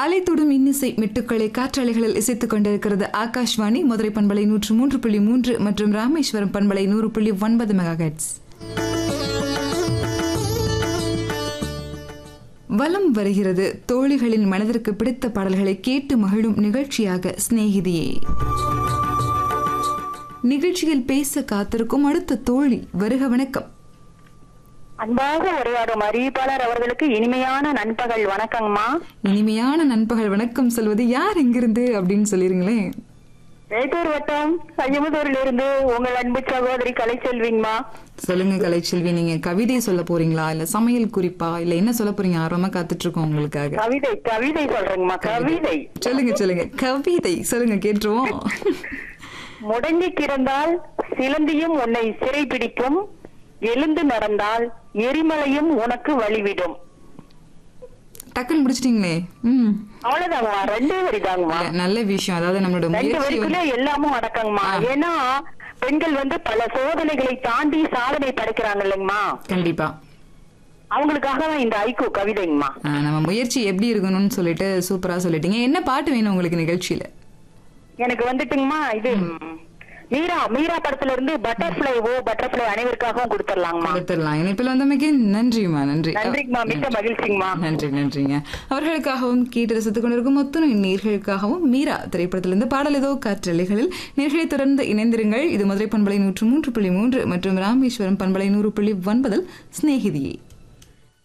அலைத்தொடும் இன்னிசை மெட்டுக்களை காற்றாலைகளில் இசைத்துக் கொண்டிருக்கிறது ஆகாஷ்வாணி மதுரை பண்பலை நூற்று மூன்று புள்ளி மூன்று மற்றும் ராமேஸ்வரம் பண்பலை நூறு புள்ளி ஒன்பது மெகாஹெட்ஸ் வலம் வருகிறது தோழிகளின் மனதிற்கு பிடித்த பாடல்களை கேட்டு மகிழும் நிகழ்ச்சியாக சிநேகிதியே நிகழ்ச்சியில் பேச காத்திருக்கும் அடுத்த தோழி வருக வணக்கம் அன்பாக உரையாடும் அறிவிப்பாளர் அவர்களுக்கு இனிமையான நண்பகல் வணக்கங்கம்மா இனிமையான நண்பகல் வணக்கம் சொல்வது யார் எங்கிருந்து அப்படின்னு சொல்லிருங்களேன் வேட்டூர் வட்டம் ஐயமுதூரில் இருந்து உங்கள் அன்பு சகோதரி கலைச்செல்விங்கம்மா சொல்லுங்க கலைச்செல்வி நீங்க கவிதை சொல்ல போறீங்களா இல்ல சமையல் குறிப்பா இல்ல என்ன சொல்ல போறீங்க ஆர்வமா காத்துட்டு இருக்கோம் உங்களுக்காக கவிதை கவிதை சொல்றேங்கம்மா கவிதை சொல்லுங்க சொல்லுங்க கவிதை சொல்லுங்க கேட்டுருவோம் முடங்கி கிடந்தால் சிலந்தியும் உன்னை சிறைபிடிக்கும் எழுந்து நடந்தால் எரிமலையும் உனக்கு வழிவிடும் டக்குன்னு முடிச்சிட்டீங்களே ம் அவ்வளவுதாங்கம்மா ரெண்டே வரிதாங்கம்மா இல்ல, நல்ல விஷயம் அதாவது நம்மளோட ரெண்டு முயற்சி வரிக்குள்ள வந்து- எல்லாமும் அடக்கங்கம்மா ஏன்னா பெண்கள் வந்து பல சோதனைகளை தாண்டி சாதனை படைக்கிறாங்க இல்லைங்கம்மா கண்டிப்பா அவங்களுக்காக தான் இந்த ஐக்கு கவிதைங்கம்மா ஆ, நம்ம முயற்சி எப்படி இருக்கணும்னு சொல்லிட்டு சூப்பரா சொல்லிட்டீங்க என்ன பாட்டு வேணும் உங்களுக்கு நிகழ்ச்சியில எனக்கு வந்துட்டுங்கம்மா இது மீரா மீரா படத்துல இருந்து பட்டர்ஃபிளை ஓ பட்டர்ஃபிளை அனைவருக்காகவும் கொடுத்துடலாங்கம்மா கொடுத்துடலாம் இணைப்பில் வந்தமைக்கு நன்றிம்மா நன்றி நன்றிங்கம்மா மிக்க மகிழ்ச்சிங்கம்மா நன்றி நன்றிங்க அவர்களுக்காகவும் கேட்டு ரசித்துக் கொண்டிருக்கும் மொத்தம் நேர்களுக்காகவும் மீரா திரைப்படத்திலிருந்து பாடல் ஏதோ காற்றலைகளில் நேர்களை தொடர்ந்து இணைந்திருங்கள் இது மதுரை பண்பலை நூற்று மூன்று புள்ளி மூன்று மற்றும் ராமேஸ்வரம் பண்பலை நூறு புள்ளி ஒன்பதில் சிநேகிதியே